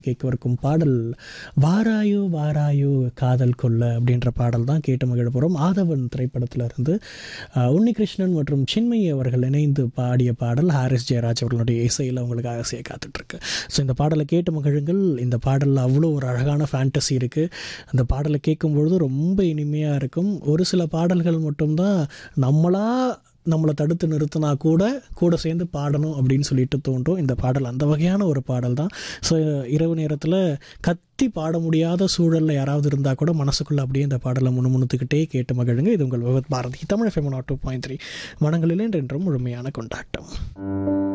கேட்கவிருக்கும் பாடல் வாராயோ வாராயோ காதல் கொல்ல அப்படின்ற பாடல் தான் கேட்டு மகிழ போகிறோம் ஆதவன் திரைப்படத்தில் இருந்து அஹ், உன்னிகிருஷ்ணன் மற்றும் சின்மயி அவர்கள் இணைந்து பாடிய பாடல் ஹாரிஸ் ஜெயராஜ் அவர்களுடைய இசையில் உங்களுக்கு ஆசையை காத்துட்ருக்கு ஸோ இந்த பாடலை கேட்டு மகிழுங்கள் இந்த பாடலில் அவ்வளோ ஒரு அழகான ஃபேண்டசி இருக்குது அந்த பாடலை கேட்கும்பொழுது ரொம்ப இனிமையாக இருக்கும் ஒரு சில பாடல்கள் மட்டும்தான் நம்மளா நம்மளை தடுத்து நிறுத்தினா கூட கூட சேர்ந்து பாடணும் அப்படின்னு சொல்லிட்டு தோன்றும் இந்த பாடல் அந்த வகையான ஒரு பாடல் தான் ஸோ இரவு நேரத்தில் கத்தி பாட முடியாத சூழலில் யாராவது இருந்தால் கூட மனசுக்குள்ளே அப்படியே இந்த பாடலை முணுமுணுத்துக்கிட்டே கேட்டு மகிழுங்க இது உங்கள் Vividh Bharati Tamil FM two point three மனங்களில் என்றென்றும் முழுமையான கொண்டாட்டம்